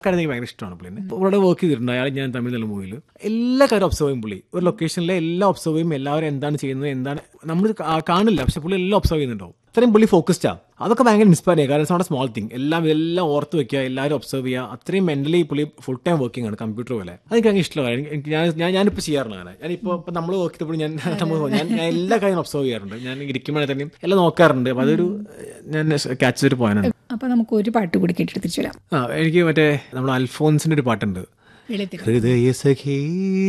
കാര്യം എനിക്ക് ഭയങ്കര ഇഷ്ടമാണ് പുള്ളിനെ ഇവിടെ വർക്ക് ചെയ്തിട്ടുണ്ട് അയാൾ ഞാൻ തമിഴ് നല്ല മൂവിയിൽ എല്ലാ കാര്യം ഒബ്സർവ് ചെയ്യും പുള്ളി ഒരു ലൊക്കേഷനിലെ എല്ലാം ഒബ്സർവ് ചെയ്യും എല്ലാവരും എന്താണ് ചെയ്യുന്നത് എന്താണ് നമ്മൾ കാ- കാണില്ല പക്ഷെ പുള്ളി എല്ലാം ഒബ്സർവ് ചെയ്യുന്നുണ്ടാവും അത്രയും പുള്ളി ഫോക്കസ്ഡ് ആണ് അതൊക്കെ ഭയങ്കര ഇൻസ്പയർ ചെയ്യുക കാരണം നമ്മുടെ സ്മോൾ തിങ് എല്ലാം എല്ലാം ഓർത്ത് വെക്കുക എല്ലാവരും ഒബ്സർവ് ചെയ്യുക അത്രയും മെന്റലി പുള്ളി ഫുൾ ടൈം വർക്കിംഗ് ആണ് കമ്പ്യൂട്ടർ പോലെ അതെനിക്ക് ഭയങ്കര ഇഷ്ടമാണ് എനിക്ക് എനിക്ക് ഞാൻ ഞാൻ ഞാനിപ്പോൾ ചെയ്യാറുണ്ട് അങ്ങനെ ഞാനിപ്പോൾ ഇപ്പം നമ്മൾ വർക്ക് ചെയ്തപ്പോൾ ഞാൻ നമ്മൾ ഞാൻ ഞാൻ എല്ലാ കാര്യം ഒബ്സർവ് ചെയ്യാറുണ്ട് ഞാൻ ഇരിക്കുമ്പോഴേ തന്നെയും എല്ലാം നോക്കാറുണ്ട് അപ്പോൾ അതൊരു ഞാൻ ക്യാച്ച് ചെയ്തിട്ട് പോകാനാണ് അപ്പൊ നമുക്ക് ഒരു പാട്ട് കൂടി കേട്ടിട്ട് തിരിച്ചു വരാം ആ എനിക്ക് മറ്റേ നമ്മുടെ അൽഫോൻസിന്റെ ഒരു പാട്ടുണ്ട് വെളുത്തിൽ ഹൃദയ സഖീ